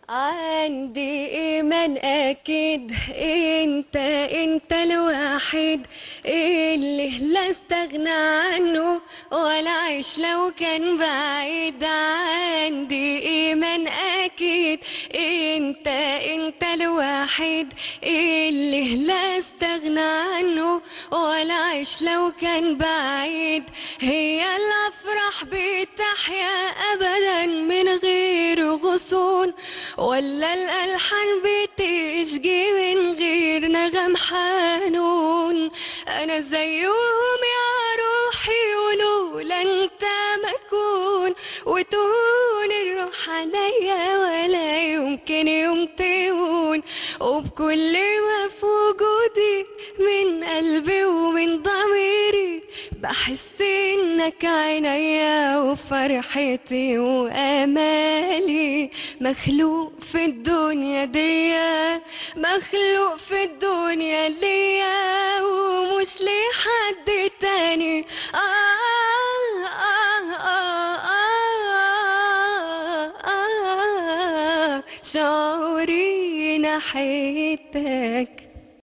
عندي إيمان أكيد أنت أنت الوحيد اللي لا استغنى عنه ولا عيش لو كان بعيد عندي إيمان أكيد أنت أنت الوحيد اللي لا استغنى عنه ولا عيش لو كان بعيد هي الأفراح بتحيا أبدا من غير غصون ولا الألحان بتشجي من غير نغم حنون أنا زيهم يا روحي ولولا أنت ما أكون وتهون الروح عليا ولا يمكن يوم تهون وبكل ما في وجودي من قلبي ومن ضميري بحس انك عينيا وفرحتي وامالي مخلوق في الدنيا دي مخلوق في الدنيا ليا ومش لحد تاني آه آه آه آه آه آه شعوري ناحيتك